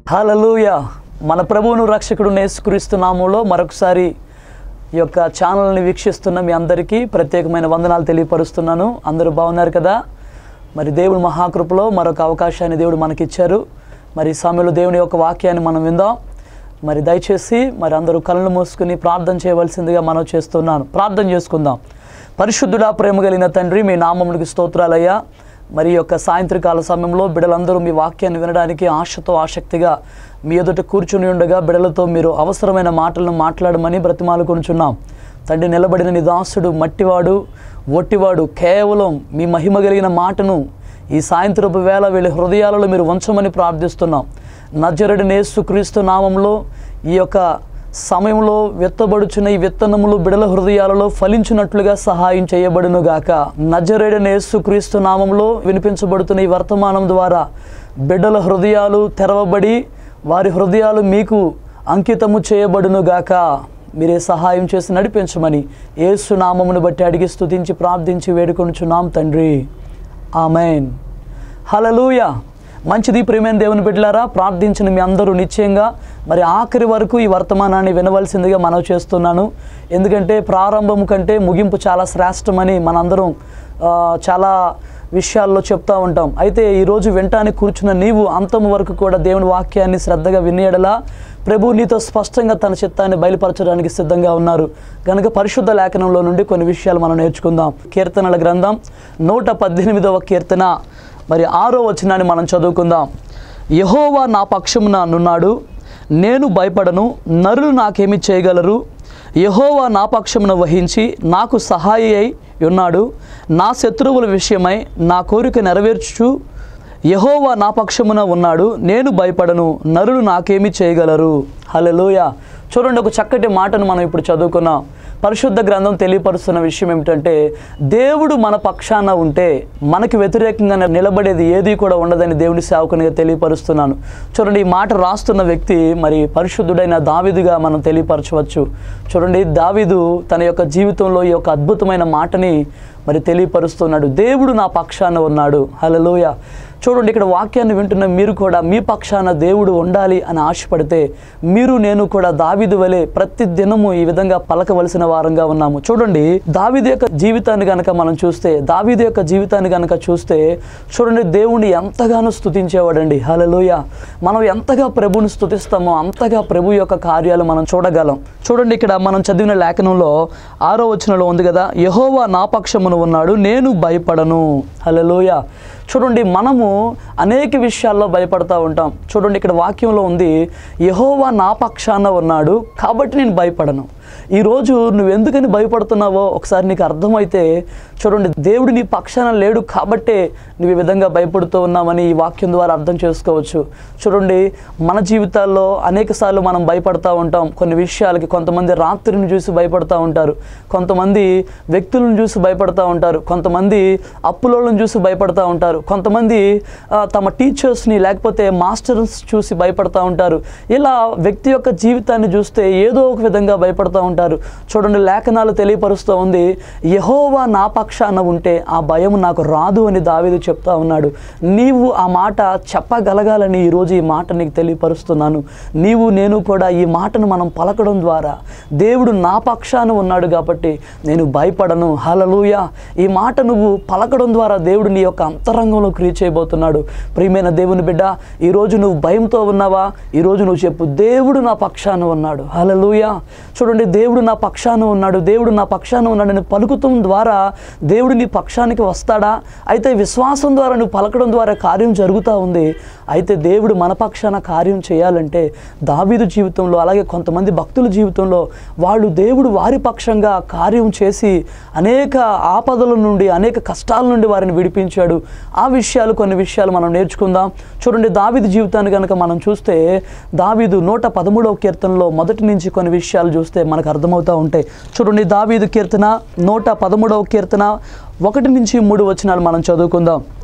హల్లెలూయ మన ప్రభువును రక్షకుడు నేసుక్రీస్తున్నాములో మరొకసారి ఈ యొక్క ఛానల్ని వీక్షిస్తున్న మీ అందరికీ ప్రత్యేకమైన వందనాలు తెలియపరుస్తున్నాను అందరూ బాగున్నారు కదా మరి దేవుడి మహాకృపలో మరొక అవకాశాన్ని దేవుడు మనకిచ్చారు మరి ఈ సమయంలో దేవుని యొక్క వాక్యాన్ని మనం విందాం మరి దయచేసి మరి అందరూ కళ్ళు మూసుకుని ప్రార్థన చేయవలసిందిగా మనం చేస్తున్నాను ప్రార్థన చేసుకుందాం పరిశుద్ధుడా ప్రేమ కలిగిన తండ్రి మీ నామమునికి స్తోత్రాలయ్యా మరి ఈ యొక్క సాయంత్రకాల సమయంలో బిడలందరూ మీ వాక్యాన్ని వినడానికి ఆశతో ఆసక్తిగా మీ ఎదుట కూర్చుని ఉండగా బిడలతో మీరు అవసరమైన మాటలను మాట్లాడమని బ్రతిమాలుకొనుచున్నాం తండ్రి నిలబడిన నీ దాసుడు మట్టివాడు ఒట్టివాడు కేవలం మీ మహిమ కలిగిన మాటను ఈ సాయంత్రపు వేళ వీళ్ళ హృదయాలలో మీరు ఉంచమని ప్రార్థిస్తున్నాం నజరుడి నేసుక్రీస్తు నామంలో ఈ యొక్క సమయంలో విత్తబడుచున్న ఈ విత్తనములు బిడల హృదయాలలో ఫలించినట్లుగా సహాయం చేయబడును గాక నజరేడని యేసుక్రీస్తు నామంలో వినిపించబడుతున్న ఈ వర్తమానం ద్వారా బిడ్డల హృదయాలు తెరవబడి వారి హృదయాలు మీకు అంకితము చేయబడును గాక మీరే సహాయం చేసి నడిపించమని యేసు నామమును బట్టి అడిగి స్తుతించి ప్రార్థించి వేడుకొనుచున్నాం తండ్రి ఆమెన్ హలలుయ మంచిది ప్రియమైన దేవుని బిడ్డలారా ప్రార్థించిన మీ అందరూ నిశ్చయంగా మరి ఆఖరి వరకు ఈ వర్తమానాన్ని వినవలసిందిగా మనవి చేస్తున్నాను ఎందుకంటే ప్రారంభం కంటే ముగింపు చాలా శ్రేష్టమని మనందరం ఆ, చాలా విషయాల్లో చెప్తా ఉంటాం అయితే ఈరోజు వింటానికి కూర్చున్న నీవు అంతం వరకు కూడా దేవుని వాక్యాన్ని శ్రద్ధగా వినేయడలా ప్రభు నీతో స్పష్టంగా తన చిత్తాన్ని బయలుపరచడానికి సిద్ధంగా ఉన్నారు కనుక పరిశుద్ధ లేఖనంలో నుండి కొన్ని విషయాలు మనం నేర్చుకుందాం కీర్తనల గ్రంథం నూట పద్దెనిమిదవ కీర్తన మరి ఆరో వచనాన్ని మనం చదువుకుందాం యహోవా నా పక్షమున నున్నాడు నేను భయపడను నరులు నాకేమి చేయగలరు యహోవా నా పక్షమున వహించి నాకు సహాయి అయి ఉన్నాడు నా శత్రువుల విషయమై నా కోరిక నెరవేర్చుచు యహోవా నా పక్షమున ఉన్నాడు నేను భయపడను నరులు నాకేమి చేయగలరు హల్లెలూయ చూడండి ఒక చక్కటి మాటను మనం ఇప్పుడు చదువుకున్నాం పరిశుద్ధ గ్రంథం తెలియపరుస్తున్న విషయం ఏమిటంటే దేవుడు మన పక్షాన ఉంటే మనకి వ్యతిరేకంగా నిలబడేది ఏది కూడా ఉండదని దేవుని సేవకునిగా తెలియపరుస్తున్నాను చూడండి ఈ మాట రాస్తున్న వ్యక్తి మరి పరిశుద్ధుడైన దావిదుగా మనం తెలియపరచవచ్చు చూడండి దావిదు తన యొక్క జీవితంలో ఈ యొక్క అద్భుతమైన మాటని మరి తెలియపరుస్తున్నాడు దేవుడు నా పక్షాన ఉన్నాడు హల్లెలూయ చూడండి ఇక్కడ వాక్యాన్ని వింటున్న మీరు కూడా మీ పక్షాన దేవుడు ఉండాలి అని ఆశపడితే మీరు నేను కూడా దావిదు వలె ప్రతి దినము ఈ విధంగా పలకవలసిన వారంగా ఉన్నాము చూడండి దావిదు యొక్క జీవితాన్ని గనక మనం చూస్తే దావిదు యొక్క జీవితాన్ని గనక చూస్తే చూడండి దేవుణ్ణి ఎంతగానో స్తుతించేవాడండి హల్లెలూయ మనం ఎంతగా ప్రభుని స్తుతిస్తామో అంతగా ప్రభు యొక్క కార్యాలు మనం చూడగలం చూడండి ఇక్కడ మనం చదివిన లేఖనంలో ఆరో వచనంలో ఉంది కదా యహోవా నా పక్షమును ఉన్నాడు నేను భయపడను హల్లెలూయ చూడండి మనము అనేక విషయాల్లో భయపడతా ఉంటాం చూడండి ఇక్కడ వాక్యంలో ఉంది యహోవా నా పక్షాన ఉన్నాడు కాబట్టి నేను భయపడను ఈరోజు నువ్వు ఎందుకని భయపడుతున్నావో ఒకసారి నీకు అర్థమైతే చూడండి దేవుడు నీ పక్షాన లేడు కాబట్టే నువ్వు ఈ విధంగా భయపడుతూ ఉన్నామని ఈ వాక్యం ద్వారా అర్థం చేసుకోవచ్చు చూడండి మన జీవితాల్లో అనేక సార్లు మనం భయపడతా ఉంటాం కొన్ని విషయాలకి కొంతమంది రాత్రిని చూసి భయపడతా ఉంటారు కొంతమంది వ్యక్తులను చూసి భయపడతా ఉంటారు కొంతమంది అప్పులోళ్ళని చూసి భయపడతా ఉంటారు కొంతమంది ఆ, తమ టీచర్స్ని లేకపోతే మాస్టర్స్ చూసి భయపడతా ఉంటారు ఇలా వ్యక్తి యొక్క జీవితాన్ని చూస్తే ఏదో ఒక విధంగా భయపడతా ఉంటారు చూడండి లేఖనాలు తెలియపరుస్తూ ఉంది యహోవా నా పక్షాన ఉంటే ఆ భయం నాకు రాదు అని దావీదు చెప్తా ఉన్నాడు నీవు ఆ మాట చెప్పగలగాలని ఈరోజు ఈ మాట నీకు తెలియపరుస్తున్నాను నీవు నేను కూడా ఈ మాటను మనం పలకడం ద్వారా దేవుడు నా పక్షాన ఉన్నాడు కాబట్టి నేను భయపడను హలలుయ ఈ మాట నువ్వు పలకడం ద్వారా దేవుడు నీ యొక్క అంతరంగంలో క్రియ చేయబోతున్నాడు ప్రియమైన దేవుని బిడ్డ ఈరోజు నువ్వు భయంతో ఉన్నావా ఈరోజు నువ్వు చెప్పు దేవుడు నా పక్షాన ఉన్నాడు హలలుయ చూడండి దేవుడు నా పక్షాన ఉన్నాడు దేవుడు నా పక్షాన ఉన్నాడు అని పలుకుతం ద్వారా దేవుడు నీ పక్షానికి వస్తాడా అయితే విశ్వాసం ద్వారా నువ్వు పలకడం ద్వారా కార్యం జరుగుతూ ఉంది అయితే దేవుడు మన పక్షాన కార్యం చేయాలంటే దావీదు జీవితంలో అలాగే కొంతమంది భక్తుల జీవితంలో వాళ్ళు దేవుడు వారి పక్షంగా కార్యం చేసి అనేక ఆపదల నుండి అనేక కష్టాల నుండి వారిని విడిపించాడు ఆ విషయాలు కొన్ని విషయాలు మనం నేర్చుకుందాం చూడండి దావీదు జీవితాన్ని కనుక మనం చూస్తే దావీదు నూట పదమూడవ కీర్తనలో మొదటి నుంచి కొన్ని విషయాలు చూస్తే మనకు అర్థమవుతూ ఉంటాయి చూడండి దావీదు కీర్తన నూట పదమూడవ కీర్తన ఒకటి నుంచి మూడు వచనాలు మనం చదువుకుందాం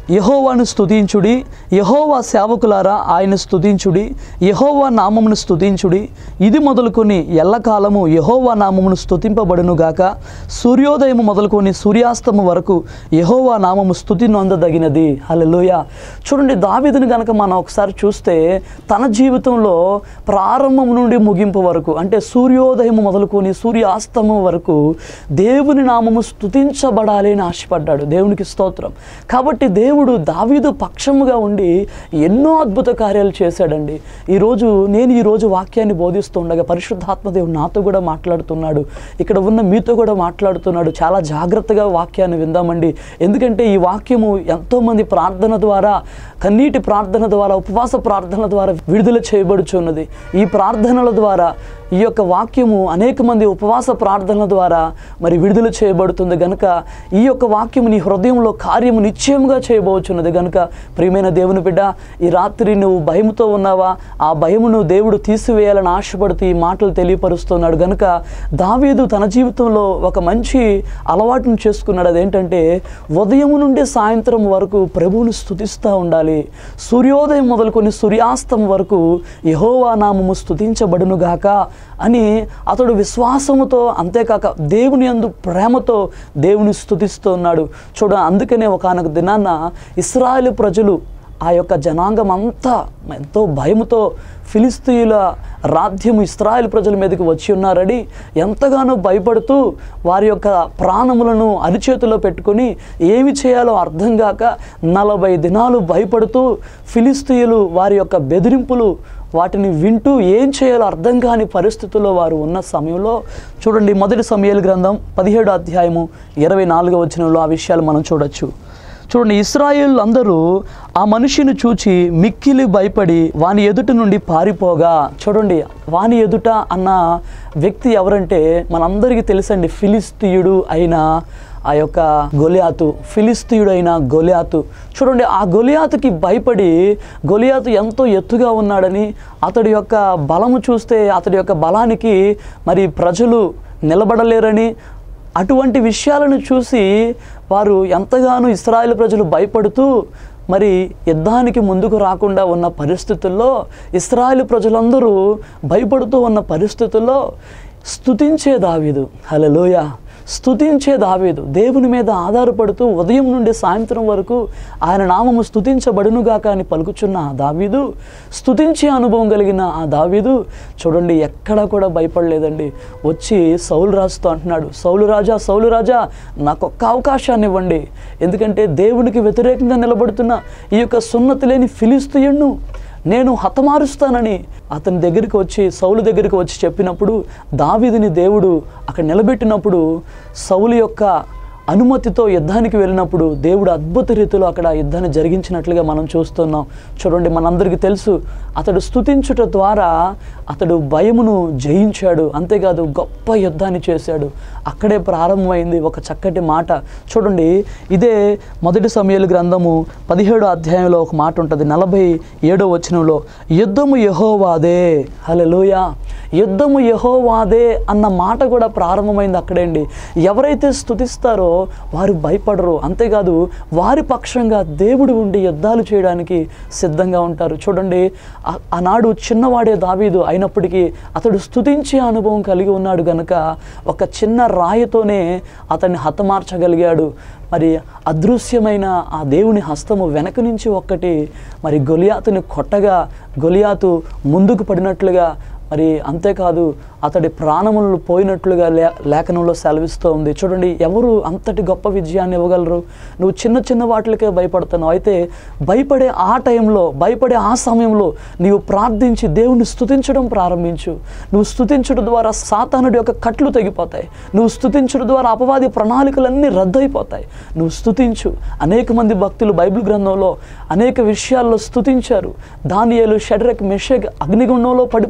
యహోవాను స్తుతించుడి యహోవా సేవకులారా ఆయన స్తుతించుడి యహోవా నామమును స్తుతించుడి ఇది మొదలుకొని ఎల్లకాలము యహోవా నామమును స్తుతింపబడును గాక సూర్యోదయము మొదలుకొని సూర్యాస్తము వరకు యహోవా నామము స్తుతి నొందదగినది హల్లెలూయ చూడండి దావీదుని గనక మనం ఒకసారి చూస్తే తన జీవితంలో ప్రారంభం నుండి ముగింపు వరకు అంటే సూర్యోదయం మొదలుకొని సూర్యాస్తమం వరకు దేవుని నామము స్తుతించబడాలి అని ఆశపడ్డాడు దేవునికి స్తోత్రం కాబట్టి దేవుడు దావీదు పక్షముగా ఉండి ఎన్నో అద్భుత కార్యాలు చేశాడండి ఈరోజు నేను ఈరోజు వాక్యాన్ని బోధిస్తుండగా పరిశుద్ధాత్మ దేవుడు నాతో కూడా మాట్లాడుతున్నాడు ఇక్కడ ఉన్న మీతో కూడా మాట్లాడుతున్నాడు చాలా జాగ్రత్తగా వాక్యాన్ని విందామండి ఎందుకంటే ఈ వాక్యము ఎంతోమంది ప్రార్థన ద్వారా కన్నీటి ప్రార్థన ద్వారా ఉపవాస ప్రార్థన ద్వారా విడుదల చేయబడుచున్నది ఈ ప్రార్థనల ద్వారా ఈ యొక్క వాక్యము అనేక మంది ఉపవాస ప్రార్థనల ద్వారా మరి విడుదల చేయబడుతుంది గనుక ఈ యొక్క వాక్యము నీ హృదయంలో కార్యము నిశ్చయముగా చేయబోచున్నది గనుక ప్రియమైన దేవుని బిడ్డ ఈ రాత్రి నువ్వు భయముతో ఉన్నావా ఆ భయమును దేవుడు తీసివేయాలని ఆశపడుతూ ఈ మాటలు తెలియపరుస్తున్నాడు గనుక దావీదు తన జీవితంలో ఒక మంచి అలవాటును చేసుకున్నాడు అదేంటంటే ఉదయం నుండి సాయంత్రం వరకు ప్రభువును స్తుతిస్తూ ఉండాలి సూర్యోదయం మొదలుకొని సూర్యాస్తం వరకు యహోవా నామము స్తుతించబడునుగాక అని అతడు విశ్వాసముతో అంతేకాక దేవుని యందు ప్రేమతో దేవుని స్తుతిస్తూ ఉన్నాడు చూడ అందుకనే ఒకనొక దినాన్న ఇస్రాయేల్ ప్రజలు ఆ యొక్క జనాంగం అంతా ఎంతో భయముతో ఫిలిస్తీయుల రాధ్యము ఇస్రాయేల్ ప్రజల మీదకి వచ్చి ఉన్నారని ఎంతగానో భయపడుతూ వారి యొక్క ప్రాణములను అరిచేతిలో పెట్టుకొని ఏమి చేయాలో అర్థం కాక నలభై దినాలు భయపడుతూ ఫిలిస్తీయులు వారి యొక్క బెదిరింపులు వాటిని వింటూ ఏం చేయాలో అర్థం కాని పరిస్థితుల్లో వారు ఉన్న సమయంలో చూడండి మొదటి సమయాల గ్రంథం పదిహేడు అధ్యాయము ఇరవై నాలుగో వచనంలో ఆ విషయాలు మనం చూడొచ్చు చూడండి ఇస్రాయేల్ అందరూ ఆ మనిషిని చూచి మిక్కిలి భయపడి వాని ఎదుట నుండి పారిపోగా చూడండి వాని ఎదుట అన్న వ్యక్తి ఎవరంటే మనందరికీ తెలుసండి ఫిలిస్తీయుడు అయిన ఆ యొక్క గొలియాతు ఫిలిస్తీయుడు అయిన గొలియాతు చూడండి ఆ గొలియాతుకి భయపడి గొలియాతు ఎంతో ఎత్తుగా ఉన్నాడని అతడి యొక్క బలము చూస్తే అతడి యొక్క బలానికి మరి ప్రజలు నిలబడలేరని అటువంటి విషయాలను చూసి వారు ఎంతగానో ఇస్రాయేల్ ప్రజలు భయపడుతూ మరి యుద్ధానికి ముందుకు రాకుండా ఉన్న పరిస్థితుల్లో ఇస్రాయేల్ ప్రజలందరూ భయపడుతూ ఉన్న పరిస్థితుల్లో స్తుతించే దావీదు హల్లెలూయా స్తుతించే దావీదు దేవుని మీద ఆధారపడుతూ ఉదయం నుండి సాయంత్రం వరకు ఆయన నామము స్తుతించబడునుగాక అని పలుకుచున్న ఆ దావీదు స్తుతించే అనుభవం కలిగిన ఆ దావీదు చూడండి ఎక్కడా కూడా భయపడలేదండి వచ్చి సౌలు రాజుతో అంటున్నాడు సౌలు రాజా సౌలు రాజా నాకు ఒక్క అవకాశాన్ని ఇవ్వండి ఎందుకంటే దేవునికి వ్యతిరేకంగా నిలబడుతున్న ఈ యొక్క సున్నతి లేని ఫిలిస్తీయుణ్ణు నేను హతమారుస్తానని అతని దగ్గరికి వచ్చి సౌలు దగ్గరికి వచ్చి చెప్పినప్పుడు దావీదుని దేవుడు అక్కడ నిలబెట్టినప్పుడు సౌలు యొక్క అనుమతితో యుద్ధానికి వెళ్ళినప్పుడు దేవుడు అద్భుత రీతిలో అక్కడ యుద్ధాన్ని జరిగించినట్లుగా మనం చూస్తున్నాం చూడండి మనందరికీ తెలుసు అతడు స్తుతించుట ద్వారా అతడు భయమును జయించాడు అంతేకాదు గొప్ప యుద్ధాన్ని చేశాడు అక్కడే ప్రారంభమైంది ఒక చక్కటి మాట చూడండి ఇదే మొదటి సమయాల గ్రంథము పదిహేడో అధ్యాయంలో ఒక మాట ఉంటుంది నలభై ఏడో వచనంలో యుద్ధము యహోవాదే హల్లెలూయా యుద్ధము యహోవాదే అన్న మాట కూడా ప్రారంభమైంది అక్కడే అండి ఎవరైతే స్తుతిస్తారో వారు భయపడరు అంతేకాదు వారి పక్షంగా దేవుడు ఉండి యుద్ధాలు చేయడానికి సిద్ధంగా ఉంటారు చూడండి ఆ- ఆనాడు చిన్నవాడే దావీదు అయినప్పటికీ అతడు స్తుతించే అనుభవం కలిగి ఉన్నాడు గనుక ఒక చిన్న రాయితోనే అతన్ని హతమార్చగలిగాడు మరి అదృశ్యమైన ఆ దేవుని హస్తము వెనక నుంచి ఒక్కటి మరి గొలియాతుని కొట్టగా గొలియాతు ముందుకు పడినట్లుగా మరి అంతేకాదు అతడి ప్రాణములు పోయినట్లుగా లే లేఖనంలో సెలవిస్తూ ఉంది చూడండి ఎవరు అంతటి గొప్ప విజయాన్ని ఇవ్వగలరు నువ్వు చిన్న చిన్న వాటిలకే భయపడుతున్నావు అయితే భయపడే ఆ టైంలో భయపడే ఆ సమయంలో నీవు ప్రార్థించి దేవుని స్తుతించడం ప్రారంభించు నువ్వు స్తుతించడం ద్వారా సాతానుడి యొక్క కట్లు తెగిపోతాయి నువ్వు స్తుతించడం ద్వారా అపవాది ప్రణాళికలన్నీ రద్దయిపోతాయి నువ్వు స్తుతించు అనేక మంది భక్తులు బైబిల్ గ్రంథంలో అనేక విషయాల్లో స్తుతించారు దానియేలు షడ్రక్ మెషక్ అగ్నిగుండంలో పడిపోవలసిన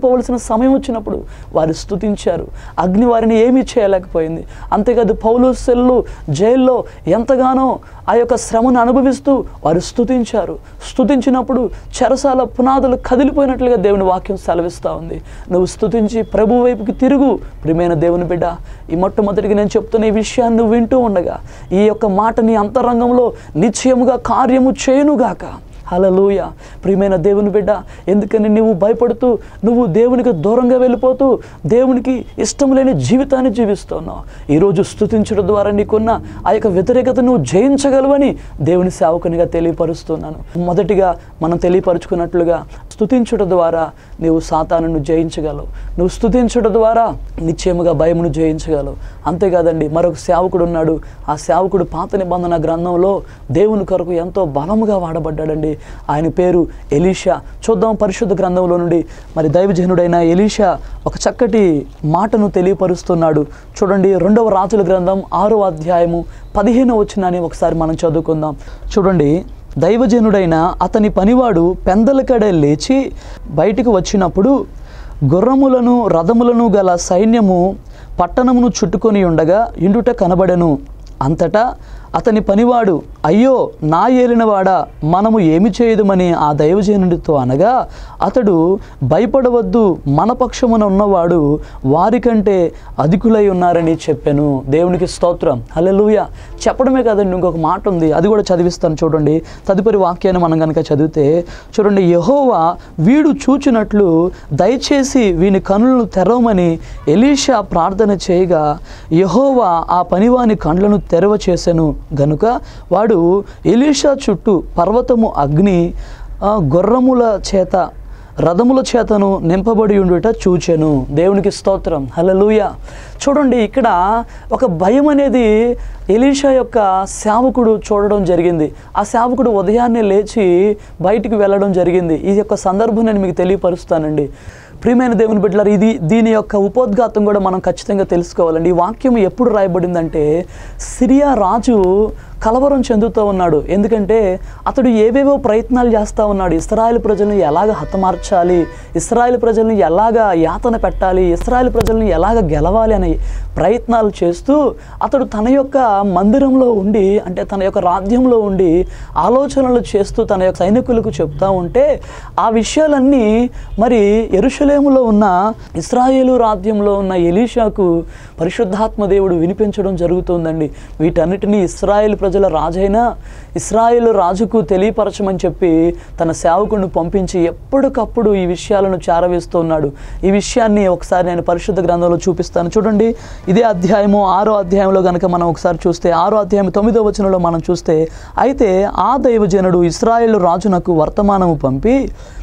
సమయం వచ్చినప్పుడు వారు స్తుతించారు అగ్ని వారిని ఏమీ చేయలేకపోయింది అంతేకాదు పౌలు సెల్లు జైల్లో ఎంతగానో ఆ యొక్క శ్రమను అనుభవిస్తూ వారు స్తుతించారు స్తుతించినప్పుడు చెరసాల పునాదులు కదిలిపోయినట్లుగా దేవుని వాక్యం సెలవిస్తూ ఉంది నువ్వు స్తుతించి ప్రభు వైపుకి తిరుగు ప్రియమైన దేవుని బిడ్డ ఈ మొట్టమొదటిగా నేను చెప్తున్న ఈ విషయాన్ని నువ్వు వింటూ ఉండగా ఈ యొక్క మాట నీ అంతరంగంలో నిశ్చయముగా కార్యము చేయునుగాక హలలుయ ప్రియమైన దేవుని బిడ్డ ఎందుకని నువ్వు భయపడుతూ నువ్వు దేవునికి దూరంగా వెళ్ళిపోతూ దేవునికి ఇష్టం లేని జీవితాన్ని జీవిస్తున్నావు ఈరోజు స్తుతించడం ద్వారా నీకున్న ఆ యొక్క వ్యతిరేకత నువ్వు జయించగలవని దేవుని సేవకునిగా తెలియపరుస్తున్నాను మొదటిగా మనం తెలియపరుచుకున్నట్లుగా స్తుతించుట ద్వారా నీవు సాతానును జయించగలవు నువ్వు స్తుతించుట ద్వారా నిశ్చయముగా భయమును జయించగలవు అంతేకాదండి మరొక సేవకుడు ఉన్నాడు ఆ సేవకుడు పాత నిబంధన గ్రంథంలో దేవుని కొరకు ఎంతో బలముగా వాడబడ్డాడండి ఆయన పేరు ఎలీషా చూద్దాం పరిశుద్ధ గ్రంథంలో నుండి మరి దైవజనుడైన ఎలీషా ఒక చక్కటి మాటను తెలియపరుస్తున్నాడు చూడండి రెండవ రాజుల గ్రంథం ఆరో అధ్యాయము పదిహేను వచ్చినని ఒకసారి మనం చదువుకుందాం చూడండి దైవజనుడైన అతని పనివాడు పెందలకడే లేచి బయటికి వచ్చినప్పుడు గుర్రములను రథములను గల సైన్యము పట్టణమును చుట్టుకొని ఉండగా ఇండుట కనబడెను అంతటా అతని పనివాడు అయ్యో నా ఏలినవాడా మనము ఏమి చేయదుమని ఆ దైవజనుడితో అనగా అతడు భయపడవద్దు మన పక్షమున ఉన్నవాడు వారికంటే అధికులై ఉన్నారని చెప్పాను దేవునికి స్తోత్రం హల్లెలూయా చెప్పడమే కాదండి ఇంకొక మాట ఉంది అది కూడా చదివిస్తాను చూడండి తదుపరి వాక్యాన్ని మనం కనుక చదివితే చూడండి యహోవా వీడు చూచినట్లు దయచేసి వీని కనులను తెరవమని ఎలీషా ప్రార్థన చేయగా యహోవా ఆ పనివాని కండ్లను తెరవ చేసెను గనుక వాడు ఎలీషా చుట్టూ పర్వతము అగ్ని ఆ, గుర్రముల చేత రథముల చేతను నింపబడి ఉండుట చూచెను దేవునికి స్తోత్రం హల్లెలూయ చూడండి ఇక్కడ ఒక భయం అనేది ఎలీషా యొక్క సేవకుడు చూడడం జరిగింది ఆ సేవకుడు ఉదయాన్నే లేచి బయటికి వెళ్ళడం జరిగింది ఈ యొక్క సందర్భం నేను మీకు తెలియపరుస్తానండి ప్రియమైన దేవుని బిడ్డలారు ఇది దీని యొక్క ఉపోద్ఘాతం కూడా మనం ఖచ్చితంగా తెలుసుకోవాలండి ఈ వాక్యం ఎప్పుడు రాయబడిందంటే సిరియా రాజు కలవరం చెందుతూ ఉన్నాడు ఎందుకంటే అతడు ఏవేవో ప్రయత్నాలు చేస్తూ ఉన్నాడు ఇస్రాయేల్ ప్రజలను ఎలాగ హతమార్చాలి ఇస్రాయేల్ ప్రజలను ఎలాగ యాతన పెట్టాలి ఇస్రాయేల్ ప్రజలను ఎలాగ గెలవాలి అనే ప్రయత్నాలు చేస్తూ అతడు తన యొక్క మందిరంలో ఉండి అంటే తన యొక్క రాజ్యంలో ఉండి ఆలోచనలు చేస్తూ తన యొక్క సైనికులకు చెప్తా ఉంటే ఆ విషయాలన్నీ మరి ఎరుషలేములో ఉన్న ఇస్రాయేలు రాజ్యంలో ఉన్న ఎలీషాకు పరిశుద్ధాత్మ దేవుడు వినిపించడం జరుగుతుందండి వీటన్నిటినీ ఇస్రాయేల్ ప్రజల రాజైన ఇస్రాయేల్ రాజుకు తెలియపరచమని చెప్పి తన సేవకుడిని పంపించి ఎప్పటికప్పుడు ఈ విషయాలను చేరవేస్తూ ఉన్నాడు ఈ విషయాన్ని ఒకసారి నేను పరిశుద్ధ గ్రంథంలో చూపిస్తాను చూడండి ఇదే అధ్యాయము ఆరో అధ్యాయంలో కనుక మనం ఒకసారి చూస్తే ఆరో అధ్యాయం తొమ్మిదో వచనంలో మనం చూస్తే అయితే ఆ దైవజనుడు ఇస్రాయేల్ రాజునకు వర్తమానము పంపి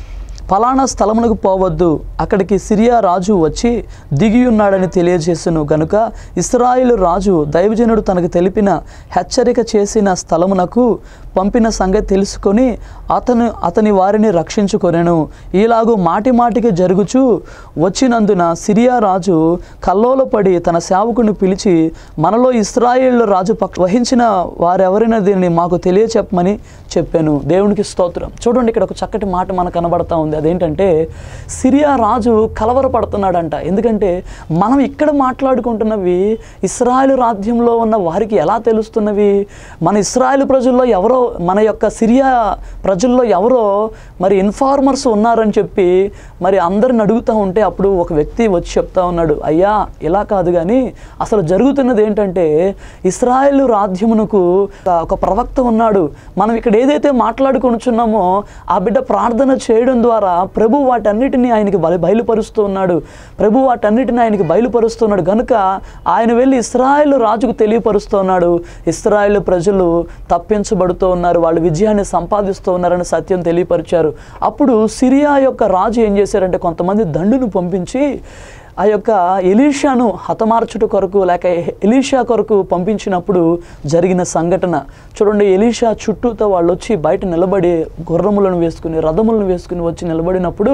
ఫలానా స్థలమునకు పోవద్దు అక్కడికి సిరియా రాజు వచ్చి దిగి ఉన్నాడని తెలియజేసును గనుక ఇస్రాయేలు రాజు దైవజనుడు తనకు తెలిపిన హెచ్చరిక చేసిన స్థలమునకు పంపిన సంగతి తెలుసుకొని అతను అతని వారిని రక్షించుకొనెను ఈలాగు మాటి మాటికి జరుగుచు వచ్చినందున సిరియా రాజు కల్లోలపడి తన సేవకుని పిలిచి మనలో ఇస్రాయేల్ రాజు పక్ష వహించిన వారెవరైనా దీనిని మాకు తెలియచెప్పమని చెప్పాను దేవునికి స్తోత్రం చూడండి ఇక్కడ ఒక చక్కటి మాట మనకు కనబడతా ఉంది అదేంటంటే సిరియా రాజు కలవరపడుతున్నాడంట ఎందుకంటే మనం ఇక్కడ మాట్లాడుకుంటున్నవి ఇస్రాయేల్ రాజ్యంలో ఉన్న వారికి ఎలా తెలుస్తున్నవి మన ఇస్రాయేల్ ప్రజల్లో ఎవరో మన యొక్క సిరియా ప్రజల్లో ఎవరో మరి ఇన్ఫార్మర్స్ ఉన్నారని చెప్పి మరి అందరిని అడుగుతూ ఉంటే అప్పుడు ఒక వ్యక్తి వచ్చి చెప్తా ఉన్నాడు అయ్యా ఇలా కాదు కానీ అసలు జరుగుతున్నది ఏంటంటే ఇస్రాయేల్ రాజ్యమునకు ఒక- ఒక ప్రవక్త ఉన్నాడు మనం ఇక్కడ ఏదైతే మాట్లాడుకొనుచున్నామో ఆ బిడ్డ ప్రార్థన చేయడం ద్వారా ప్రభు వాటన్నిటిని ఆయనకి బయ బయలుపరుస్తూ ఉన్నాడు ప్రభు వాటన్నిటిని ఆయనకి బయలుపరుస్తున్నాడు కనుక ఆయన వెళ్ళి ఇస్రాయేల్ రాజుకు తెలియపరుస్తున్నాడు ఇస్రాయేల్ ప్రజలు తప్పించబడుతూ ఉన్నారు వాళ్ళు విజయాన్ని సంపాదిస్తూ ఉన్నారని సత్యం తెలియపరిచారు అప్పుడు సిరియా యొక్క రాజు ఏం చేశారంటే కొంతమంది దండును పంపించి ఆ యొక్క ఎలీషాను హతమార్చుట కొరకు లేక ఎలీషా కొరకు పంపించినప్పుడు జరిగిన సంఘటన చూడండి ఎలీషా చుట్టూతో వాళ్ళు వచ్చి బయట నిలబడి గుర్రములను వేసుకుని రథములను వేసుకుని వచ్చి నిలబడినప్పుడు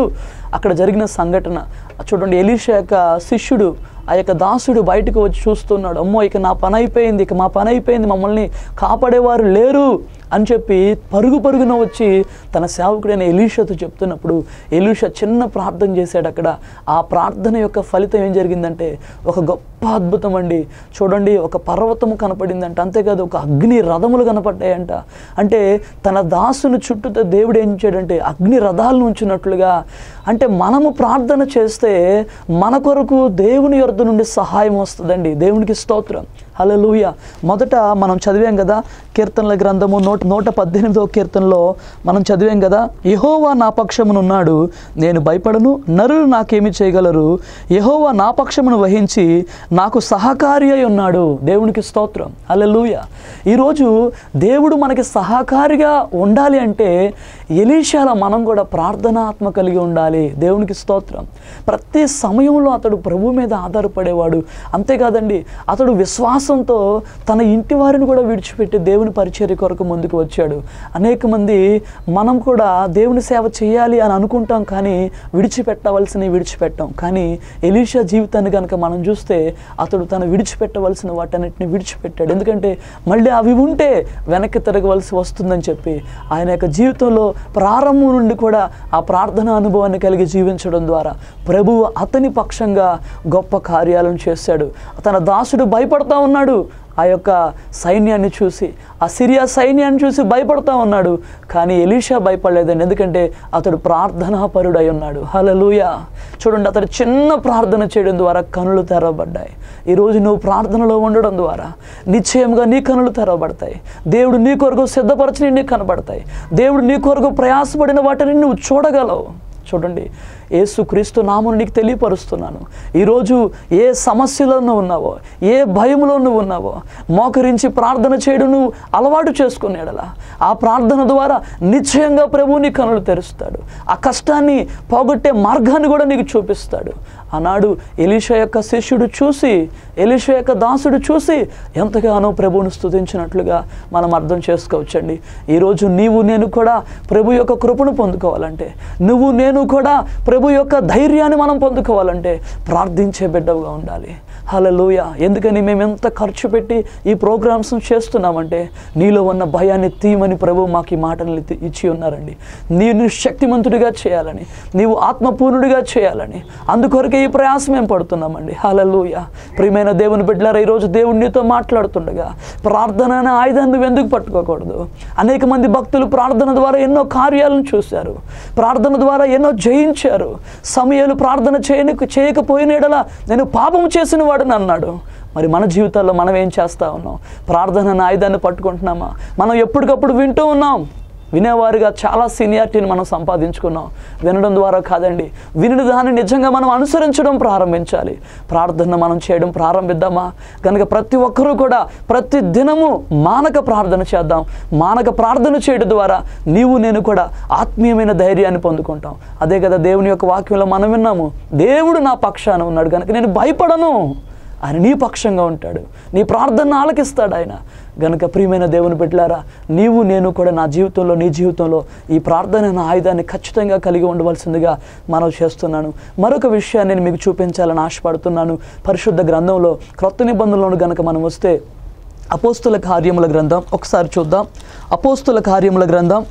అక్కడ జరిగిన సంఘటన చూడండి ఎలీషా యొక్క శిష్యుడు ఆ యొక్క దాసుడు బయటకు వచ్చి చూస్తున్నాడు అమ్మో ఇక నా పని అయిపోయింది ఇక మా పని అయిపోయింది మమ్మల్ని కాపాడేవారు లేరు అని చెప్పి పరుగు పరుగున వచ్చి తన సేవకుడైన ఎలీషాతో చెప్తున్నప్పుడు ఎలీషా చిన్న ప్రార్థన చేశాడు అక్కడ ఆ ప్రార్థన యొక్క ఫలితం ఏం జరిగిందంటే ఒక గొప్ప అద్భుతం అండి చూడండి ఒక పర్వతము కనపడిందంట అంతేకాదు ఒక అగ్ని రథములు కనపడ్డాయంట అంటే తన దాసుని చుట్టూతో దేవుడు ఏం చేయడంటే అగ్ని రథాలను ఉంచినట్లుగా అంటే మనము ప్రార్థన చేస్తే మన కొరకు దేవుని యొద్ద నుండి సహాయం వస్తుందండి దేవునికి స్తోత్రం హల్లెలూయ మొదట మనం చదివాం కదా కీర్తనల గ్రంథము నూట నూట పద్దెనిమిదవ కీర్తనలో మనం చదివాం కదా యహోవా నా పక్షమునున్నాడు నేను భయపడను నరులు నాకేమి చేయగలరు యహోవా నా పక్షమును వహించి నాకు సహకారి అయి ఉన్నాడు దేవునికి స్తోత్రం హల్లెలూయ ఈరోజు దేవుడు మనకి సహకారిగా ఉండాలి అంటే ఎలీషాల మనం కూడా ప్రార్థనాత్మ కలిగి ఉండాలి దేవునికి స్తోత్రం ప్రతి సమయంలో అతడు ప్రభు మీద ఆధారపడేవాడు అంతేకాదండి అతడు విశ్వాసంతో తన ఇంటి వారిని కూడా విడిచిపెట్టి దేవుని పరిచర్య కొరకు ముందుకు వచ్చాడు అనేక మంది మనం కూడా దేవుని సేవ చేయాలి అని అనుకుంటాం కానీ విడిచిపెట్టవలసినవి విడిచిపెట్టాం కానీ ఎలీషా జీవితాన్ని కనుక మనం చూస్తే అతడు తను విడిచిపెట్టవలసిన వాటన్నిటిని విడిచిపెట్టాడు ఎందుకంటే మళ్ళీ అవి ఉంటే వెనక్కి తిరగవలసి వస్తుందని చెప్పి ఆయన యొక్క జీవితంలో ప్రారంభం నుండి కూడా ఆ ప్రార్థన అనుభవాన్ని కలిగి జీవించడం ద్వారా ప్రభువు అతని పక్షంగా గొప్ప కార్యాలను చేశాడు తన దాసుడు భయపడతా ఉన్నాడు ఆ యొక్క సైన్యాన్ని చూసి ఆ సిరియా సైన్యాన్ని చూసి భయపడతా ఉన్నాడు కానీ ఎలీషా భయపడలేదండి ఎందుకంటే అతడు ప్రార్థనాపరుడై ఉన్నాడు హలలుయ చూడండి అతడు చిన్న ప్రార్థన చేయడం ద్వారా కనులు తెరవబడ్డాయి ఈరోజు నువ్వు ప్రార్థనలో ఉండడం ద్వారా నిశ్చయంగా నీ కనులు తెరవబడతాయి దేవుడు నీ కొరకు సిద్ధపరచని నీకు కనబడతాయి దేవుడు నీ కొరకు ప్రయాసపడిన వాటిని నువ్వు చూడగలవు చూడండి ఏసుక్రీస్తు నామను నీకు తెలియపరుస్తున్నాను ఈరోజు ఏ సమస్యలో నువ్వు ఉన్నావో ఏ భయంలో నువ్వు ఉన్నావో మోకరించి ప్రార్థన చేయడం నువ్వు అలవాటు చేసుకునేడలా ఆ ప్రార్థన ద్వారా నిశ్చయంగా ప్రభువు నీ కనులు తెరుస్తాడు ఆ కష్టాన్ని పోగొట్టే మార్గాన్ని కూడా నీకు చూపిస్తాడు ఆనాడు ఎలీషా యొక్క శిష్యుడు చూసి ఎలీషా యొక్క దాసుడు చూసి ఎంతగానో ప్రభువును స్తుతించినట్లుగా మనం అర్థం చేసుకోవచ్చండి ఈరోజు నీవు నేను కూడా ప్రభు యొక్క కృపను పొందుకోవాలంటే నువ్వు నేను కూడా ప్రభు యొక్క ధైర్యాన్ని మనం పొందుకోవాలంటే ప్రార్థించే బిడ్డవుగా ఉండాలి హలలుయ ఎందుకని మేము ఎంత ఖర్చు పెట్టి ఈ ప్రోగ్రామ్స్ చేస్తున్నామంటే నీలో ఉన్న భయాన్ని తీయమని ప్రభు మాకు ఈ మాటలు ఇచ్చి- ఇచ్చి ఉన్నారండి నేను శక్తిమంతుడిగా చేయాలని నీవు ఆత్మపూర్ణుడిగా చేయాలని అందుకొరకే ఈ ప్రయాసం మేము పడుతున్నామండి హలలుయ ప్రియమైన దేవుని బిడ్డలారా ఈరోజు దేవుడు నీతో మాట్లాడుతుండగా ప్రార్థన అనే ఆయుధాన్ని నువ్వు ఎందుకు పట్టుకోకూడదు అనేక మంది భక్తులు ప్రార్థన ద్వారా ఎన్నో కార్యాలను చూశారు ప్రార్థన ద్వారా ఎన్నో జయించారు సమయాలు ప్రార్థన చేయని చేయకపోయిన ఎడల నేను పాపం చేసిన వాడని అన్నాడు మరి మన జీవితాల్లో మనం ఏం చేస్తా ఉన్నాం ప్రార్థన అనే ఆయుధాన్ని పట్టుకుంటున్నామా మనం ఎప్పటికప్పుడు వింటూ ఉన్నాం వినేవారుగా చాలా సీనియారిటీని మనం సంపాదించుకున్నాం వినడం ద్వారా కాదండి వినిన దాన్ని నిజంగా మనం అనుసరించడం ప్రారంభించాలి ప్రార్థన మనం చేయడం ప్రారంభిద్దామా కనుక ప్రతి ఒక్కరూ కూడా ప్రతి దినము మానక ప్రార్థన చేద్దాం మానక ప్రార్థన చేయడం ద్వారా నీవు నేను కూడా ఆత్మీయమైన ధైర్యాన్ని పొందుకుంటాం అదే కదా దేవుని యొక్క వాక్యంలో మనం విన్నాము దేవుడు నా పక్షాన ఉన్నాడు కనుక నేను భయపడను ఆయన నీ పక్షంగా ఉంటాడు నీ ప్రార్థన ఆలకిస్తాడు ఆయన గనుక ప్రియమైన దేవుని బిడ్డలారా నీవు నేను కూడా నా జీవితంలో నీ జీవితంలో ఈ ప్రార్థన అనే ఆయుధాన్ని ఖచ్చితంగా కలిగి ఉండవలసిందిగా మనం చేస్తున్నాను మరొక విషయాన్ని నేను మీకు చూపించాలని ఆశపడుతున్నాను పరిశుద్ధ గ్రంథంలో క్రొత్త నిబంధనలను గనక మనం వస్తే అపోస్తుల కార్యముల గ్రంథం ఒకసారి చూద్దాం అపోస్తుల కార్యముల గ్రంథం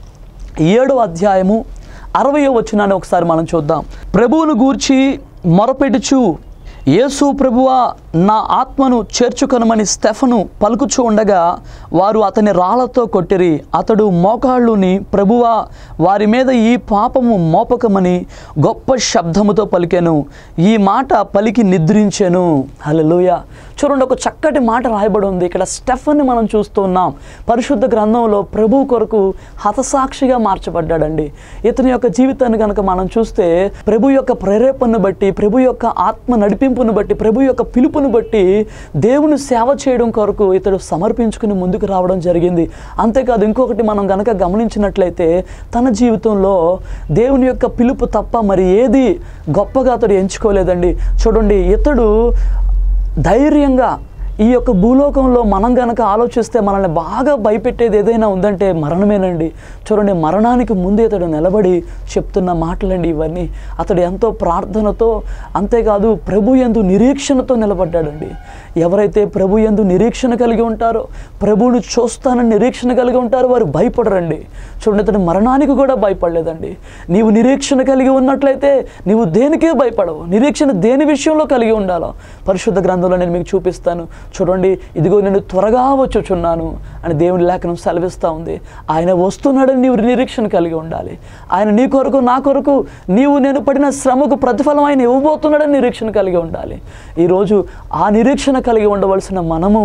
ఏడో అధ్యాయము అరవయో వచనాన్ని ఒకసారి మనం చూద్దాం ప్రభువును గూర్చి మొరపెట్టుచు యేసు ప్రభువా నా ఆత్మను చేర్చుకొనమని స్టెఫను పలుకుచూ ఉండగా వారు అతని రాళ్లతో కొట్టిరి అతడు మోకాళ్ళుని ప్రభువా వారి మీద ఈ పాపము మోపకమని గొప్ప శబ్దముతో పలికెను ఈ మాట పలికి నిద్రించెను హల్లెలూయా చూడండి ఒక చక్కటి మాట రాయబడి ఉంది ఇక్కడ స్టెఫన్ని మనం చూస్తూ ఉన్నాం పరిశుద్ధ గ్రంథంలో ప్రభు కొరకు హతసాక్షిగా మార్చబడ్డాడండి ఇతని యొక్క జీవితాన్ని కనుక మనం చూస్తే ప్రభు యొక్క ప్రేరేపణను బట్టి ప్రభు యొక్క ఆత్మ నడిపింపును బట్టి ప్రభు యొక్క పిలుపును బట్టి దేవుని సేవ చేయడం కొరకు ఇతడు సమర్పించుకుని ముందుకు రావడం జరిగింది అంతేకాదు ఇంకొకటి మనం గనక గమనించినట్లయితే తన జీవితంలో దేవుని యొక్క పిలుపు తప్ప మరి ఏది గొప్పగా అతడు ఎంచుకోలేదండి చూడండి ఇతడు ధైర్యంగా ఈ యొక్క భూలోకంలో మనం గనక ఆలోచిస్తే మనల్ని బాగా భయపెట్టేది ఏదైనా ఉందంటే మరణమేనండి చూడండి మరణానికి ముందు ఇతడు నిలబడి చెప్తున్న మాటలండి ఇవన్నీ అతడు ఎంతో ప్రార్థనతో అంతేకాదు ప్రభు యందు నిరీక్షణతో నిలబడ్డాడండి ఎవరైతే ప్రభు యందు నిరీక్షణ కలిగి ఉంటారో ప్రభువుని చూస్తానని నిరీక్షణ కలిగి ఉంటారో వారు భయపడరండి చూడండి ఇతడు మరణానికి కూడా భయపడలేదండి నీవు నిరీక్షణ కలిగి ఉన్నట్లయితే నీవు దేనికే భయపడవు నిరీక్షణ దేని విషయంలో కలిగి ఉండాలో పరిశుద్ధ గ్రంథంలో నేను మీకు చూపిస్తాను చూడండి ఇదిగో నేను త్వరగా వచ్చుచున్నాను అని దేవుని లేఖనం సెలవిస్తూ ఉంది ఆయన వస్తున్నాడని నీవు నిరీక్షణ కలిగి ఉండాలి ఆయన నీ కొరకు నా కొరకు నీవు నేను పడిన శ్రమకు ప్రతిఫలం ఆయన ఇవ్వబోతున్నాడని నిరీక్షణ కలిగి ఉండాలి ఈరోజు ఆ నిరీక్షణ కలిగి ఉండవలసిన మనము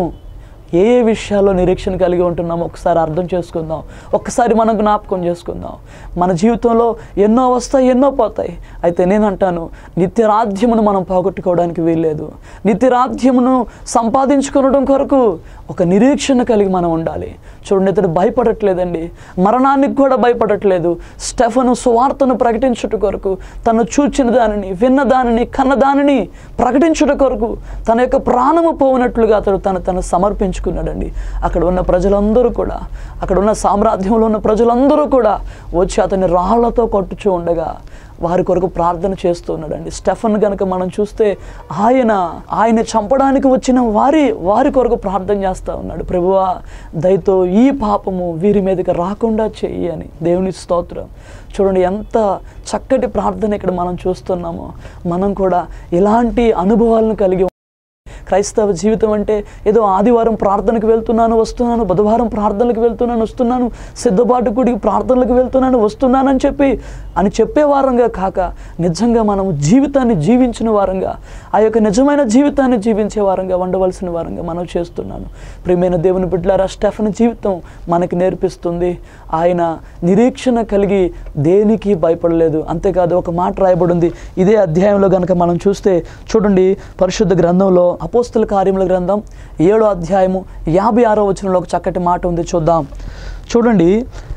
ఏ ఏ విషయాల్లో నిరీక్షణ కలిగి ఉంటున్నామో ఒకసారి అర్థం చేసుకుందాం ఒక్కసారి మనం జ్ఞాపకం చేసుకుందాం మన జీవితంలో ఎన్నో వస్తాయి ఎన్నో పోతాయి అయితే నేను అంటాను నిత్యరాధ్యమును మనం పోగొట్టుకోవడానికి వీల్లేదు నిత్యరాధ్యమును సంపాదించుకోవడం కొరకు ఒక నిరీక్షణ కలిగి మనం ఉండాలి చూడండి ఇతడు భయపడట్లేదండి మరణానికి కూడా భయపడట్లేదు స్టెఫను సువార్తను ప్రకటించుట కొరకు తను చూచిన దానిని విన్న దానిని కన్న దానిని ప్రకటించుట కొరకు తన యొక్క ప్రాణము పోవునట్లుగా అతడు తను తను సమర్పించుకున్నాడండి అక్కడ ఉన్న ప్రజలందరూ కూడా అక్కడ ఉన్న సామ్రాజ్యంలో ఉన్న ప్రజలందరూ కూడా వచ్చి అతన్ని రాళ్లతో కొట్టుచూ ఉండగా వారి కొరకు ప్రార్థన చేస్తూ ఉన్నాడండి స్టెఫన్ గనుక మనం చూస్తే ఆయన ఆయన చంపడానికి వచ్చిన వారి వారి కొరకు ప్రార్థన చేస్తూ ఉన్నాడు ప్రభువా దయతో ఈ పాపము వీరి మీదకి రాకుండా చెయ్యి అని దేవుని స్తోత్రం చూడండి ఎంత చక్కటి ప్రార్థన ఇక్కడ మనం చూస్తున్నామో మనం కూడా ఇలాంటి అనుభవాలను కలిగి క్రైస్తవ జీవితం అంటే ఏదో ఆదివారం ప్రార్థనకు వెళ్తున్నాను వస్తున్నాను బుధవారం ప్రార్థనలకు వెళ్తున్నాను వస్తున్నాను సిద్ధపాటు గుడికి ప్రార్థనలకు వెళ్తున్నాను వస్తున్నాను అని చెప్పి అని చెప్పే వారంగా కాక నిజంగా మనం జీవితాన్ని జీవించిన వారంగా ఆ యొక్క నిజమైన జీవితాన్ని జీవించే వారంగా ఉండవలసిన వారంగా మనం చేస్తున్నాను ప్రియమైన దేవుని బిడ్డలారా స్టెఫన్ జీవితం మనకి నేర్పిస్తుంది ఆయన నిరీక్షణ కలిగి దేనికి భయపడలేదు అంతేకాదు ఒక మాట రాయబడింది ఇదే అధ్యాయంలో కనుక మనం చూస్తే చూడండి పరిశుద్ధ గ్రంథంలో అపోస్తుల కార్యముల గ్రంథం ఏడో అధ్యాయము యాభై ఆరో వచనంలో ఒక చక్కటి మాట ఉంది చూద్దాం చూడండి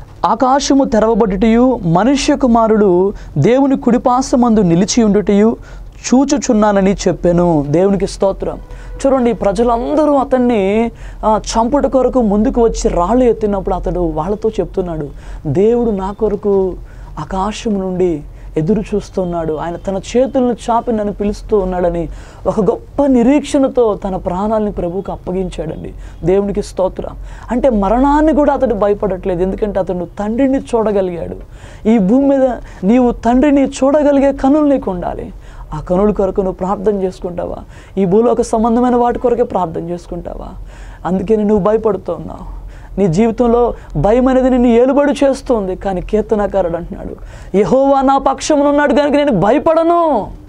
ఆకాశము తెరవబడుటయు మనుష్య కుమారుడు దేవుని కుడిపాసమందు నిలిచి ఉండుటయు చూచుచున్నానని చెప్పాను దేవునికి స్తోత్రం చూడండి ప్రజలందరూ అతన్ని ఆ, చంపుట కొరకు ముందుకు వచ్చి రాళ్ళు ఎత్తినప్పుడు అతడు వాళ్ళతో చెప్తున్నాడు దేవుడు నా కొరకు ఆకాశం నుండి ఎదురు చూస్తున్నాడు ఆయన తన చేతులను చాపి నన్ను పిలుస్తూ ఉన్నాడని ఒక గొప్ప నిరీక్షణతో తన ప్రాణాలని ప్రభువుకు అప్పగించాడండి దేవునికి స్తోత్రం అంటే మరణాన్ని కూడా అతడు భయపడట్లేదు ఎందుకంటే అతడు తండ్రిని చూడగలిగాడు ఈ భూమి మీద నీవు తండ్రిని చూడగలిగే కనులు నీకు ఉండాలి ఆ కనుల కొరకు నువ్వు ప్రార్థన చేసుకుంటావా ఈ భూలోక సంబంధమైన వాటి కొరకే ప్రార్థన చేసుకుంటావా అందుకని నువ్వు భయపడుతున్నావు నీ జీవితంలో భయం అనేది నిన్ను ఏలుబడి చేస్తుంది కానీ కీర్తనాకారుడు అంటున్నాడు యహోవా నా పక్షమున ఉన్నాడు కనుక నేను భయపడను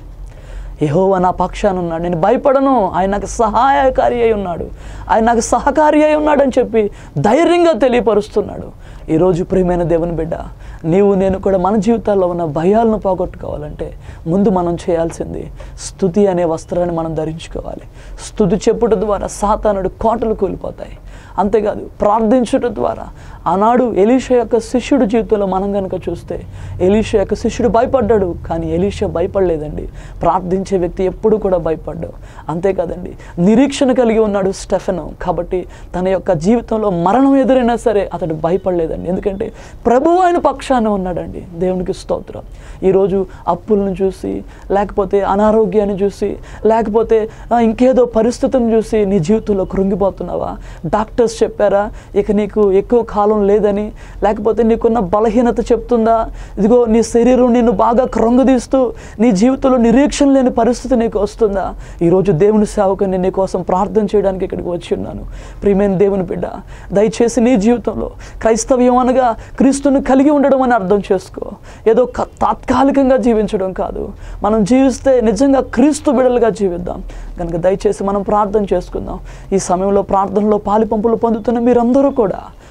యహోవా నా పక్షాన ఉన్నాడు నేను భయపడను ఆయన నాకు సహాయకారి అయి ఉన్నాడు ఆయన నాకు సహకారి అయి ఉన్నాడు అని చెప్పి ధైర్యంగా తెలియపరుస్తున్నాడు ఈరోజు ప్రియమైన దేవుని బిడ్డ నీవు నేను కూడా మన జీవితాల్లో ఉన్న భయాలను పోగొట్టుకోవాలంటే ముందు మనం చేయాల్సింది స్థుతి అనే వస్త్రాన్ని మనం ధరించుకోవాలి స్థుతి చెప్పుట ద్వారా సాతానుడు కోటలు కూలిపోతాయి అంతేకాదు ప్రార్థించుట ద్వారా ఆనాడు ఎలీషా యొక్క శిష్యుడి జీవితంలో మనం కనుక చూస్తే ఎలీషా యొక్క శిష్యుడు భయపడ్డాడు కానీ ఎలీషా భయపడలేదండి ప్రార్థించే వ్యక్తి ఎప్పుడు కూడా భయపడ్డాడు అంతేకాదండి నిరీక్షణ కలిగి ఉన్నాడు స్టెఫెను కాబట్టి తన యొక్క జీవితంలో మరణం ఎదురైనా సరే అతడు భయపడలేదండి ఎందుకంటే ప్రభు ఆయన పక్షాన ఉన్నాడండి దేవునికి స్తోత్రం ఈరోజు అప్పులను చూసి లేకపోతే అనారోగ్యాన్ని చూసి లేకపోతే ఆ, ఇంకేదో పరిస్థితిని చూసి నీ జీవితంలో కృంగిపోతున్నావా డాక్టర్స్ చెప్పారా ఇక నీకు ఎక్కువ కాలం లేదని లేకపోతే నీకున్న బలహీనత చెప్తుందా ఇదిగో నీ శరీరం నిన్ను బాగా కృంగదీస్తూ నీ జీవితంలో నిరీక్షణ లేని పరిస్థితి నీకు వస్తుందా ఈరోజు దేవుని సేవకుని నీ కోసం ప్రార్థన చేయడానికి ఇక్కడికి వచ్చి ఉన్నాను ప్రియమైన దేవుని బిడ్డ దయచేసి నీ జీవితంలో క్రైస్తవ్యం అనగా క్రీస్తుని కలిగి ఉండడం అని అర్థం చేసుకో ఏదో క- తాత్కాలికంగా జీవించడం కాదు మనం జీవిస్తే నిజంగా క్రీస్తు బిడలుగా జీవిద్దాం కనుక దయచేసి మనం ప్రార్థన చేసుకుందాం ఈ సమయంలో ప్రార్థనలో పాలిపంపులు పొందుతున్న మీరందరూ కూడా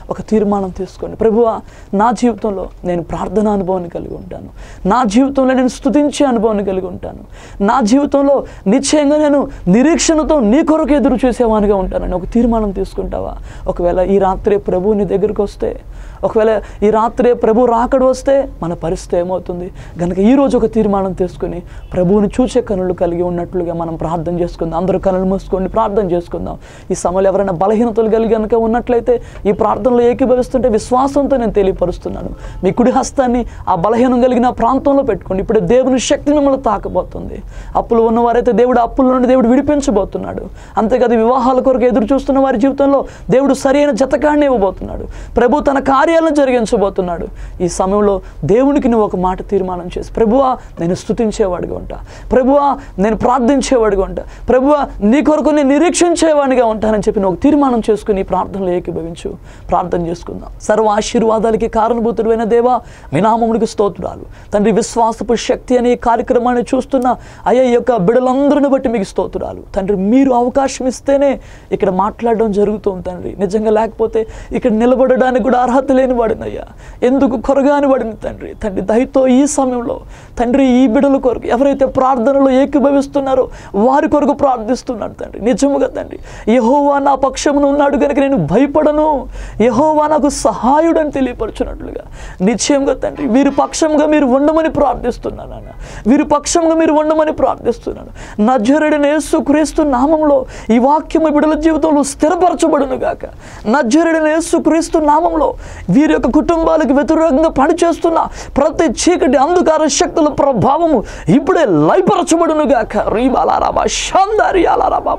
ఒక తీర్మానం తీసుకోండి ప్రభువా నా జీవితంలో నేను ప్రార్థన అనుభవాన్ని కలిగి ఉంటాను నా జీవితంలో నేను స్తుతించే అనుభవాన్ని కలిగి ఉంటాను నా జీవితంలో నిశ్చయంగా నేను నిరీక్షణతో నీ కొరకు ఎదురు చూసేవానిగా ఉంటానని ఒక తీర్మానం తీసుకుంటావా ఒకవేళ ఈ రాత్రి ప్రభువు నీ దగ్గరికి వస్తే ఒకవేళ ఈ రాత్రే ప్రభు రాకడు వస్తే మన పరిస్థితి ఏమవుతుంది కనుక ఈరోజు ఒక తీర్మానం తీసుకుని ప్రభువుని చూసే కనులు కలిగి ఉన్నట్లుగా మనం ప్రార్థన చేసుకుందాం అందరూ కనులు మూసుకొని ప్రార్థన చేసుకుందాం ఈ సమయంలో ఎవరైనా బలహీనతలు కలిగి కనుక ఉన్నట్లయితే ఈ ప్రార్థనలో ఏకీభవిస్తుంటే విశ్వాసంతో నేను తెలియపరుస్తున్నాను మీ కుడి హస్తాన్ని ఆ బలహీనం కలిగిన ప్రాంతంలో పెట్టుకోండి ఇప్పుడు దేవుని శక్తి మిమ్మల్ని తాకబోతుంది అప్పులు ఉన్నవారైతే దేవుడు అప్పుల నుండి దేవుడు విడిపించబోతున్నాడు అంతేకాదు వివాహాల కొరకు ఎదురు చూస్తున్న వారి జీవితంలో దేవుడు సరైన జతకాడిని ఇవ్వబోతున్నాడు ప్రభు తన కార్యాలను జరిగించబోతున్నాడు ఈ సమయంలో దేవునికి నువ్వు ఒక మాట తీర్మానం చేసి ప్రభువా నేను స్తుతించేవాడిగా ఉంటా ప్రభువా నేను ప్రార్థించేవాడిగా ఉంటా ప్రభువా నీ కొరకు నేను నిరీక్షించేవాడిగా ఉంటానని చెప్పి నువ్వు ఒక తీర్మానం చేసుకుని ఈ ప్రార్థనలో ఏకీభవించు ప్రార్థన చేసుకుందాం సర్వ ఆశీర్వాదాలకి కారణభూతుడైన దేవా మీ నామమునికి స్తోత్రాలు తండ్రి విశ్వాసపు శక్తి అనే ఈ కార్యక్రమాన్ని చూస్తున్న అయ్యా ఈ యొక్క బిడలందరిని బట్టి మీకు స్తోత్రాలు తండ్రి మీరు అవకాశం ఇస్తేనే ఇక్కడ మాట్లాడడం జరుగుతుంది తండ్రి నిజంగా లేకపోతే ఇక్కడ నిలబడడానికి కూడా అర్హత లేని వాడినయ్యా ఎందుకు కొరగాని వాడిని తండ్రి తండ్రి దయతో ఈ సమయంలో తండ్రి ఈ బిడల కొరకు ఎవరైతే ప్రార్థనలో ఏకీభవిస్తున్నారో వారి కొరకు ప్రార్థిస్తున్నాడు తండ్రి నిజముగా తండ్రి యహోవా నా పక్షమున ఉన్నాడు కనుక నేను భయపడను యహోవా నాకు సహాయుడని తెలియపరచున్నట్లుగా నిశ్చయంగా తండ్రి వీరి పక్షంగా మీరు ఉండమని ప్రార్థిస్తున్నాను నాన్న వీరి పక్షంగా మీరు ఉండమని ప్రార్థిస్తున్నాను నజరుడిని యేసు క్రీస్తు నామంలో ఈ వాక్యము బిడల జీవితంలో స్థిరపరచబడును గాక నజరుడిని యేసు క్రీస్తు నామంలో వీరి యొక్క కుటుంబాలకు వ్యతిరేకంగా పనిచేస్తున్న ప్రతి చీకటి అంధకార శక్తుల ప్రభావము ఇప్పుడే లయపరచబడును గాక రీబాలారాబా షాందారి అలారాబా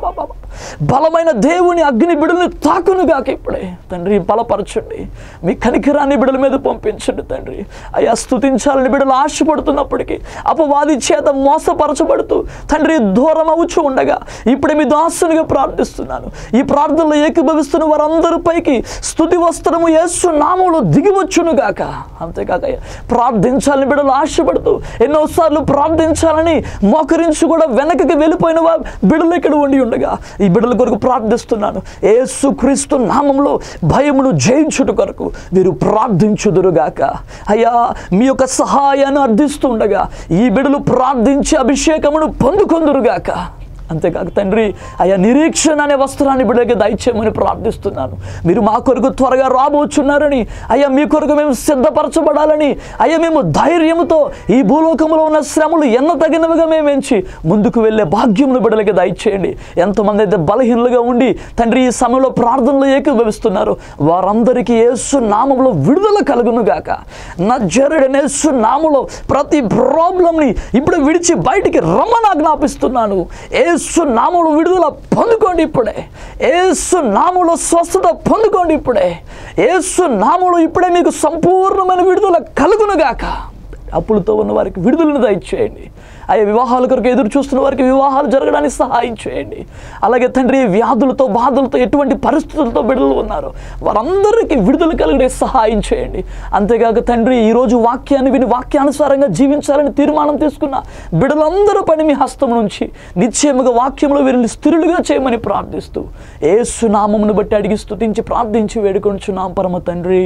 బలమైన దేవుని అగ్ని బిడల్ని తాకును గాక ఇప్పుడే తండ్రి బలపరచండి మీ కనికరాన్ని బిడల మీద పంపించండి తండ్రి అయ్యా స్తుతించాలని బిడలు ఆశపడుతున్నప్పటికీ అపవాది చేత మోసపరచబడుతూ తండ్రి దూరం అవుచు ఉండగా ఇప్పుడే మీ దాసునిగా ప్రార్థిస్తున్నాను ఈ ప్రార్థనలో ఏకీభవిస్తున్న వారందరి పైకి స్తుతి వస్త్రము యేసు నామంలో దిగివచ్చును గాక అంతేకాక ప్రార్థించాలని బిడలు ఆశపడుతూ ఎన్నోసార్లు ప్రార్థించాలని మోకరించి కూడా వెనకకి వెళ్ళిపోయిన వా బిడలు ఇక్కడ ఉండి ఉండగా ఈ బిడల కొరకు ప్రార్థిస్తున్నాను యేసు క్రీస్తు నామంలో భయమును జయించుట కొరకు వీరు ప్రార్థించుదురుగాక అయ్యా మీ యొక్క సహాయాన్ని అర్థిస్తూ ఉండగా ఈ బిడలు ప్రార్థించి అభిషేకమును పొందుకొందురుగాక అంతేకాక తండ్రి అయ్యా నిరీక్షణ అనే వస్త్రాన్ని బిడ్డకి దయచేయమని ప్రార్థిస్తున్నాను మీరు మా కొరకు త్వరగా రాబోచున్నారని అయ్యా మీ కొరకు మేము సిద్ధపరచబడాలని అయ్యా మేము ధైర్యంతో ఈ భూలోకంలో ఉన్న శ్రమలు ఎన్న తగినవిగా మేము ఎంచి ముందుకు వెళ్ళే భాగ్యమును బిడ్డలకి దయచేయండి ఎంతమంది అయితే బలహీనలుగా ఉండి తండ్రి ఈ సమయంలో ప్రార్థనలో ఏకీభవిస్తున్నారు వారందరికీ యేసు నామంలో విడుదల కలుగును గాక నజరుడైన యేసు నామంలో ప్రతి ప్రాబ్లంని ఇప్పుడు విడిచి బయటికి రమ్మని ఆజ్ఞాపిస్తున్నాను ఏసు నామంలో విడుదల పొందుకోండి ఇప్పుడే ఏసు నామంలో స్వస్థత పొందుకోండి ఇప్పుడే ఏసు నామంలో ఇప్పుడే మీకు సంపూర్ణమైన విడుదల కలుగునుగాక అప్పులతో ఉన్న వారికి విడుదలను దయచేయండి అయ్యా వివాహాల కొరకు ఎదురు చూస్తున్న వారికి వివాహాలు జరగడానికి సహాయం చేయండి అలాగే తండ్రి వ్యాధులతో బాధలతో ఎటువంటి పరిస్థితులతో బిడ్డలు ఉన్నారు వారందరికీ విడుదల కలిగే సహాయం చేయండి అంతేకాక తండ్రి ఈరోజు వాక్యాన్ని విని వాక్యానుసారంగా జీవించాలని తీర్మానం తీసుకున్న బిడ్డలందరూ పని మీ హస్తం నుంచి నిశ్చయముగా వాక్యంలో వీరిని స్థిరులుగా చేయమని ప్రార్థిస్తూ ఏసు నామమును బట్టి అడిగి స్తుతించి ప్రార్థించి వేడుకొంచున్నాం పరమ తండ్రి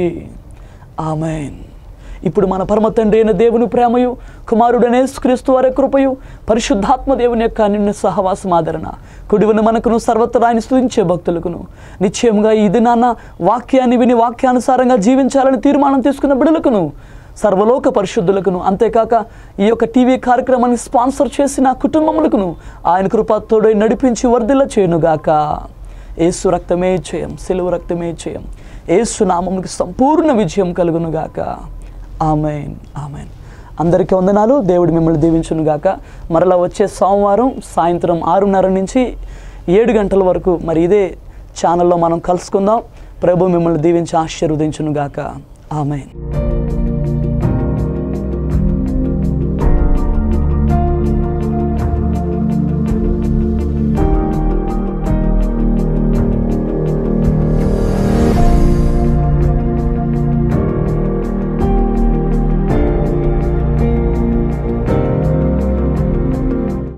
ఆమెన్ ఇప్పుడు మన పరమ తండ్రి అయిన దేవుని ప్రేమయు కుమారుడనే క్రీస్తు వారి కృపయు పరిశుద్ధాత్మ దేవుని యొక్క నిన్న సహవాసం ఆదరణ కుడివన మనకును సర్వత్రా ఆయన స్తుతించే భక్తులకును నిశ్చయంగా ఈ దినాన్న వాక్యాన్ని విని వాక్యానుసారంగా జీవించాలని తీర్మానం తీసుకున్న బిడలకును సర్వలోక పరిశుద్ధులకును అంతేకాక ఈ యొక్క టీవీ కార్యక్రమాన్ని స్పాన్సర్ చేసిన కుటుంబములకును ఆయన కృపతోడై నడిపించి వర్ధిల్ల చేయనుగాక ఏసు రక్తమే చేయం సెలవు రక్తమే చేయం ఏసు నామమునికి సంపూర్ణ విజయం కలుగునుగాక ఆమెన్ ఆమెన్ అందరికీ వందనాలు దేవుడు మిమ్మల్ని దీవించును గాక మరలా వచ్చే సోమవారం సాయంత్రం ఆరున్నర నుంచి ఏడు గంటల వరకు మరి ఇదే ఛానల్లో మనం కలుసుకుందాం ప్రభు మిమ్మల్ని దీవించి ఆశీర్వదించును గాక ఆమెన్